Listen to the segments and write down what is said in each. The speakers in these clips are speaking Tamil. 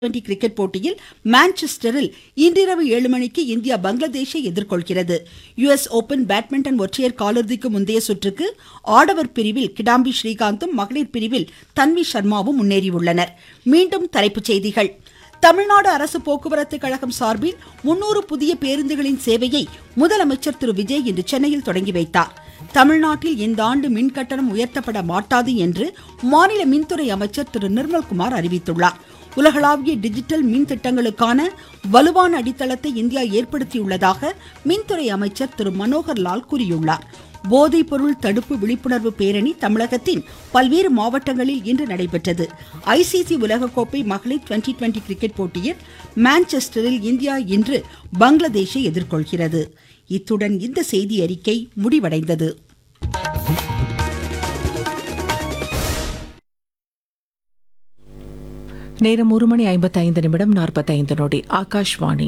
டுவெண்டி கிரிக்கெட் போட்டியில் மான்செஸ்டரில் இன்றிரவு ஏழு மணிக்கு இந்தியா பங்களாதேஷை எதிர்கொள்கிறது யுஎஸ் ஓபன் பேட்மிண்டன் ஒற்றையர் காலிறுதிக்கு முந்தைய சுற்றுக்கு ஆடவர் பிரிவில் கிடாம்பி ஸ்ரீகாந்தும் மகளிர் பிரிவில் தன்வி சர்மாவும் முன்னேறியுள்ளனர் மீண்டும் தலைப்புச் செய்திகள் தமிழ்நாடு அரசு போக்குவரத்து கழகம் சார்பில் முன்னூறு புதிய பேருந்துகளின் சேவையை முதலமைச்சர் திரு விஜய் இன்று சென்னையில் தொடங்கி வைத்தார் தமிழ்நாட்டில் இந்த ஆண்டு மின் கட்டணம் உயர்த்தப்பட மாட்டாது என்று மாநில மின்துறை அமைச்சர் திரு நிர்மல்குமார் அறிவித்துள்ளார் உலகளாவிய டிஜிட்டல் மின் திட்டங்களுக்கான வலுவான அடித்தளத்தை இந்தியா ஏற்படுத்தியுள்ளதாக மின்துறை அமைச்சர் திரு மனோகர் லால் கூறியுள்ளார் போதைப் பொருள் தடுப்பு விழிப்புணர்வு பேரணி தமிழகத்தின் பல்வேறு மாவட்டங்களில் இன்று நடைபெற்றது ஐசிசி உலகக்கோப்பை மகளிர் டுவெண்டி டுவெண்டி கிரிக்கெட் போட்டியில் மான்செஸ்டரில் இந்தியா இன்று பங்களாதேஷை எதிர்கொள்கிறது இத்துடன் இந்த செய்தி அறிக்கை முடிவடைந்தது நேரம் ஒரு மணி ஐம்பத்தைந்து நிமிடம் நாற்பத்தைந்து நொடி ஆகாஷ்வாணி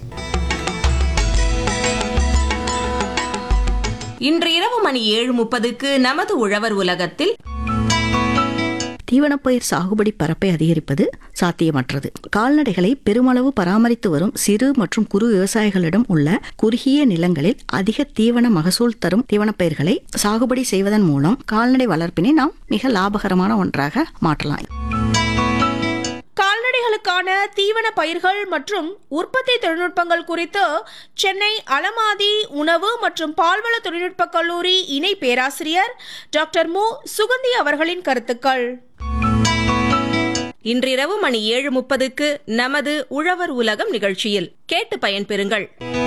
இன்று இரவு மணி ஏழு முப்பதுக்கு நமது உழவர் உலகத்தில் தீவனப்பயிர் சாகுபடி பரப்பை அதிகரிப்பது சாத்தியமற்றது கால்நடைகளை பெருமளவு பராமரித்து வரும் சிறு மற்றும் குறு விவசாயிகளிடம் உள்ள குறுகிய நிலங்களில் அதிக தீவன மகசூல் தரும் தீவனப்பயிர்களை சாகுபடி செய்வதன் மூலம் கால்நடை வளர்ப்பினை நாம் மிக லாபகரமான ஒன்றாக மாற்றலாம் கால்நடைகளுக்கான தீவன பயிர்கள் மற்றும் உற்பத்தி தொழில்நுட்பங்கள் குறித்து சென்னை அலமாதி உணவு மற்றும் பால்வள தொழில்நுட்ப கல்லூரி இணை பேராசிரியர் டாக்டர் மு சுகந்தி அவர்களின் கருத்துக்கள் இன்றிரவு மணி ஏழு முப்பதுக்கு நமது உழவர் உலகம் நிகழ்ச்சியில் கேட்டு பயன்பெறுங்கள்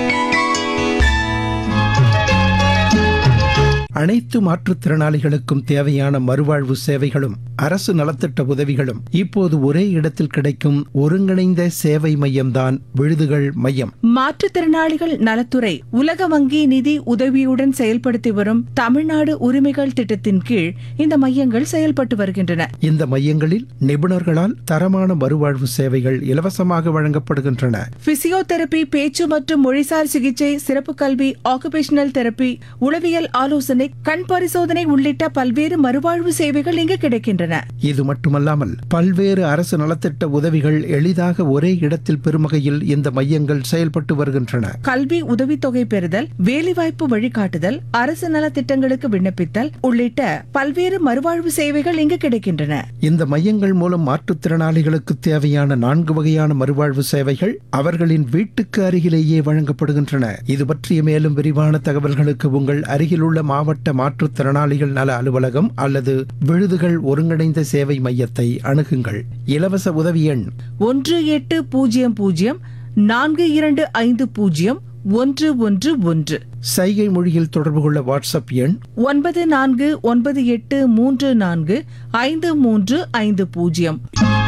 அனைத்து மாற்றுத்திறனாளிகளுக்கும் தேவையான மறுவாழ்வு சேவைகளும் அரசு நலத்திட்ட உதவிகளும் இப்போது ஒரே இடத்தில் கிடைக்கும் ஒருங்கிணைந்த சேவை மையம்தான் விழுதுகள் மையம் மாற்றுத்திறனாளிகள் நலத்துறை உலக வங்கி நிதி உதவியுடன் செயல்படுத்தி வரும் தமிழ்நாடு உரிமைகள் திட்டத்தின் கீழ் இந்த மையங்கள் செயல்பட்டு வருகின்றன இந்த மையங்களில் நிபுணர்களால் தரமான மறுவாழ்வு சேவைகள் இலவசமாக வழங்கப்படுகின்றன பிசியோதெரபி பேச்சு மற்றும் மொழிசார் சிகிச்சை சிறப்பு கல்வி ஆக்குபேஷனல் தெரபி உளவியல் ஆலோசனை கண் பரிசோதனை உள்ளிட்ட பல்வேறு மறுவாழ்வு சேவைகள் இங்கு கிடைக்கின்றன இது மட்டுமல்லாமல் பல்வேறு அரசு நலத்திட்ட உதவிகள் எளிதாக ஒரே இடத்தில் பெறும் வகையில் இந்த மையங்கள் செயல்பட்டு வருகின்றன கல்வி உதவித்தொகை பெறுதல் வேலைவாய்ப்பு வழிகாட்டுதல் அரசு நலத்திட்டங்களுக்கு விண்ணப்பித்தல் உள்ளிட்ட பல்வேறு மறுவாழ்வு சேவைகள் இங்கு கிடைக்கின்றன இந்த மையங்கள் மூலம் மாற்றுத்திறனாளிகளுக்கு தேவையான நான்கு வகையான மறுவாழ்வு சேவைகள் அவர்களின் வீட்டுக்கு அருகிலேயே வழங்கப்படுகின்றன இது பற்றிய மேலும் விரிவான தகவல்களுக்கு உங்கள் அருகிலுள்ள மாவட்ட மாற்றுத்திறனாளிகள் நல அலுவலகம் அல்லது விழுதுகள் ஒருங்கிணைந்த சேவை மையத்தை அணுகுங்கள் இலவச உதவி எண் ஒன்று எட்டு பூஜ்ஜியம் பூஜ்ஜியம் நான்கு இரண்டு ஐந்து பூஜ்ஜியம் ஒன்று ஒன்று ஒன்று சைகை மொழியில் தொடர்பு கொள்ள வாட்ஸ்அப் எண் ஒன்பது நான்கு ஒன்பது எட்டு மூன்று நான்கு ஐந்து மூன்று ஐந்து பூஜ்ஜியம்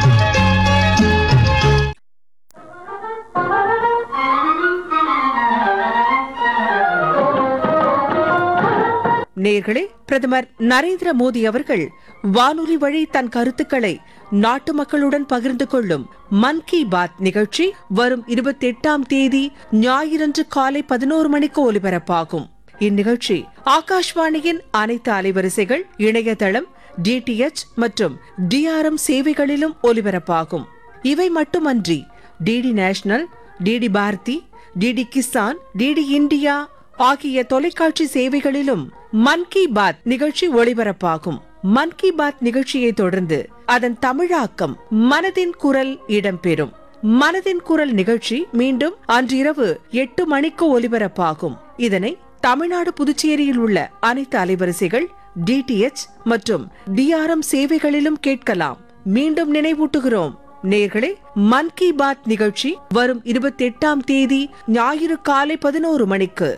நேர்களே பிரதமர் நரேந்திர மோடி அவர்கள் வானொலி வழி தன் கருத்துக்களை நாட்டு மக்களுடன் பகிர்ந்து கொள்ளும் மன் கி பாத் நிகழ்ச்சி வரும் இருபத்தி எட்டாம் தேதி ஞாயிறன்று காலை பதினோரு மணிக்கு ஒலிபரப்பாகும் இந்நிகழ்ச்சி ஆகாஷ்வாணியின் அனைத்து அலைவரிசைகள் இணையதளம் டிடிஎச் மற்றும் டிஆர்எம் சேவைகளிலும் ஒலிபரப்பாகும் இவை மட்டுமன்றி DD national DD Bharati DD Kisan DD India ஆகிய தொலைக்காட்சி சேவைகளிலும் மன் கி பாத் நிகழ்ச்சி ஒளிபரப்பாகும் மன் கி பாத் நிகழ்ச்சியை தொடர்ந்து அதன் தமிழாக்கம் மனதின் குரல் இடம்பெறும் மனதின் குரல் நிகழ்ச்சி மீண்டும் அன்றிரவு எட்டு மணிக்கு ஒலிபரப்பாகும் இதனை தமிழ்நாடு புதுச்சேரியில் உள்ள அனைத்து அலைவரிசைகள் டிடிஎச் மற்றும் டிஆர்எம் சேவைகளிலும் கேட்கலாம் மீண்டும் நினைவூட்டுகிறோம் நேர்களே மன் கி பாத் நிகழ்ச்சி வரும் இருபத்தி எட்டாம் தேதி ஞாயிறு காலை பதினோரு மணிக்கு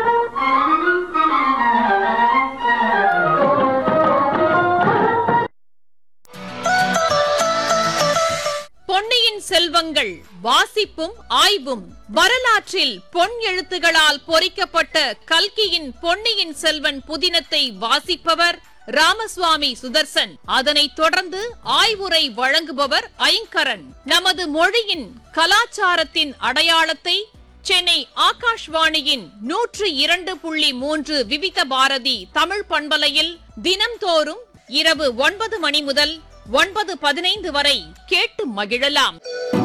பொன்னியின் செல்வங்கள் வாசிப்பும் ஆய்வும் வரலாற்றில் பொன் எழுத்துகளால் பொறிக்கப்பட்ட கல்கியின் பொன்னியின் செல்வன் புதினத்தை வாசிப்பவர் ராமசுவாமி சுதர்சன் அதனைத் தொடர்ந்து ஆய்வுரை வழங்குபவர் ஐங்கரன் நமது மொழியின் கலாச்சாரத்தின் அடையாளத்தை சென்னை ஆகாஷ்வாணியின் நூற்று இரண்டு புள்ளி மூன்று விவித பாரதி தமிழ் பண்பலையில் தினம்தோறும் இரவு ஒன்பது மணி முதல் ஒன்பது பதினைந்து வரை கேட்டு மகிழலாம்